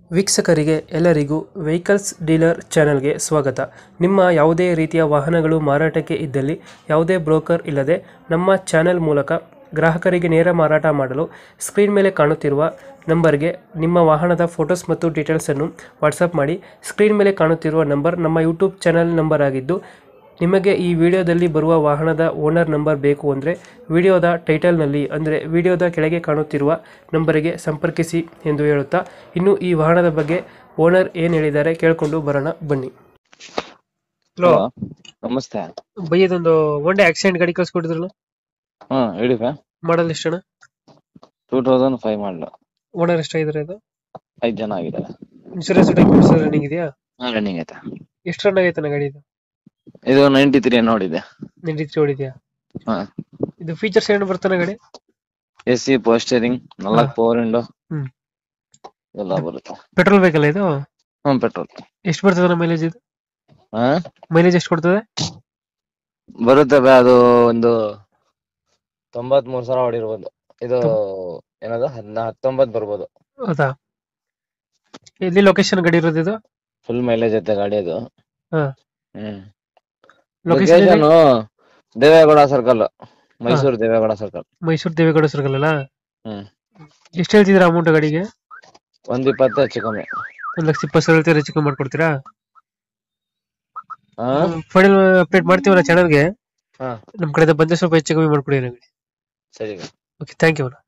ವೀಕ್ಷಕರಿಗೆ ಎಲ್ಲರಿಗೂ vehicles dealer ಚಾನೆಲ್ಗೆ ಸ್ವಾಗತ ನಿಮ್ಮ ಯಾವುದೇ ರೀತಿಯ ವಾಹನಗಳು ಮಾರಾಟಕ್ಕೆ ಇದ್ದಲ್ಲಿ ಯಾವುದೇ ಬ್ರೋಕರ್ ಇಲ್ಲದೆ ನಮ್ಮ ಚಾನೆಲ್ ಮೂಲಕ ಗ್ರಾಹಕರಿಗೆ ನೇರ ಮಾರಾಟ ಮಾಡಲು ಸ್ಕ್ರೀನ್ ಮೇಲೆ ಕಾಣುತ್ತಿರುವ ನಂಬರ್ಗೆ ನಿಮ್ಮ ವಾಹನದ ಫೋಟೋಸ್ ಮತ್ತು ಡೀಟೇಲ್ಸನ್ನು ವಾಟ್ಸಪ್ ಮಾಡಿ ಸ್ಕ್ರೀನ್ ಮೇಲೆ ಕಾಣುತ್ತಿರುವ ನಂಬರ್ ನಮ್ಮ ಯೂಟ್ಯೂಬ್ ಚಾನೆಲ್ ನಂಬರ್ ಆಗಿದ್ದು ನಿಮಗೆ ಈ ವಿಡಿಯೋದಲ್ಲಿ ಬರುವ ವಾಹನದ ಓನರ್ ನಂಬರ್ ಬೇಕು ಅಂದರೆ ವಿಡಿಯೋದ ಟೈಟಲ್ನಲ್ಲಿ ಅಂದರೆ ವಿಡಿಯೋದ ಕೆಳಗೆ ಕಾಣುತ್ತಿರುವ ನಂಬರಿಗೆ ಸಂಪರ್ಕಿಸಿ ಎಂದು ಹೇಳುತ್ತಾ ಇನ್ನು ಈ ವಾಹನದ ಬಗ್ಗೆ ಓನರ್ ಏನು ಹೇಳಿದ್ದಾರೆ ಕೇಳಿಕೊಂಡು ಬರೋಣ ಬನ್ನಿ ಹಲೋ ಹಲೋ ನಮಸ್ತೆ ಬೈಯದೊಂದು ಒನ್ ಡೇ ಆಕ್ಸಿಡೆಂಟ್ ಗಾಡಿ ಕಳ್ಸ್ಕೊಟ್ಟಿದ್ರಲ್ಲ ಹಾ ಹೇಳಿ ಮಾಡಲ್ ಎಷ್ಟಣ ಟೂ ತೌಸಂಡ್ ಫೈವ್ ಮಾಡಲು ಓನರ್ ಎಷ್ಟಾಗಿದ್ದಾರೆ ಅದು ಐದ್ ಜನ ಆಗಿದ್ದಾರೆ ಇನ್ಶೂರೆನ್ಸ್ ಡಾಕ್ಯುಮೆಂಟ್ಸ್ ರನ್ನಿಂಗ್ ಇದೆಯಾ ಹಾ ರನ್ನಿಂಗ್ ಐತೆ ಎಷ್ಟು ರನ್ ಆಗೈತೆ ಗಾಡಿ ಇದು ಇದು ನೈಂಟಿ ತ್ರೀ ನೋಡಿದೆ ನೈಂಟಿ ತ್ರೀ ಹೊಡಿದ್ಯಾ ಹಾ ಇದು ಫೀಚರ್ಸ್ ಏನು ಬರ್ತಾನೆ ಗಾಡಿ ಎ ಸಿ ಪೋಸ್ಟರಿಂಗ್ ನಾಲ್ಕು ಪವರ್ ವಿಂಡೋ ಹ್ಮ್. ಎಲ್ಲ ಬರುತ್ತೆ ಪೆಟ್ರೋಲ್ ಬೇಕಲ್ಲ ಇದು ಹ್ಮ್ ಪೆಟ್ರೋಲ್ ಎಷ್ಟು ಬರ್ತದೆ ಮೈಲೇಜ್ ಇದು ಹಾ ಮೈಲೇಜ್ ಎಷ್ಟು ಕೊಡ್ತದೆ ಬರುತ್ತೆ ಬೇ ಅದು ಒಂದು ತೊಂಬತ್ ಮೂರ್ ಸಾವಿರ ಹೊಡಿರ್ಬೋದು ಇದು ಏನದು ಹದ್ನಾ ಹತ್ತೊಂಬತ್ ಬರ್ಬೋದು ಹೌದಾ ಎಲ್ಲಿ ಲೊಕೇಶನ್ ಗಾಡಿ ಇರೋದು ಇದು ಫುಲ್ ಮೈಲೇಜ್ ಐತೆ ಗಾಡಿ ಅದು ಹಾ. ಹ್ಮ್ location location Devegowda circle Mysuru Devegowda circle Mysuru Devegowda circle ಅಲ್ಲ ಹ್ಮ್. ಎಷ್ಟು ಹೇಳ್ತಿದ್ದೀರಾ ಅಮೌಂಟ್ ಗಾಡಿಗೆ ಒಂದ್ ಇಪ್ಪತ್ತು ಹೆಚ್ಚು ಕಮ್ಮಿ ಒಂದ್ ಲಕ್ಷ ಇಪ್ಪತ್ತು ಸಾವಿರ ಹೇಳ್ತೀರಾ ಹೆಚ್ಚು ಕಮ್ಮಿ ಮಾಡ್ಕೊಡ್ತೀರಾ ಹಾ ಫೈನಲ್ ಅಪ್ಡೇಟ್ ಮಾಡ್ತೀವಲ್ಲ ಚಾನಲ್ಗೆ ಹಾ. ನಮ್ ಕಡೆ ಬಂದ್ರೆ ಸ್ವಲ್ಪ ಹೆಚ್ಚು ಕಮ್ಮಿ ಮಾಡ್ಕೊಡಿ ಸರಿ ಓಕೆ ಥ್ಯಾಂಕ್ ಯು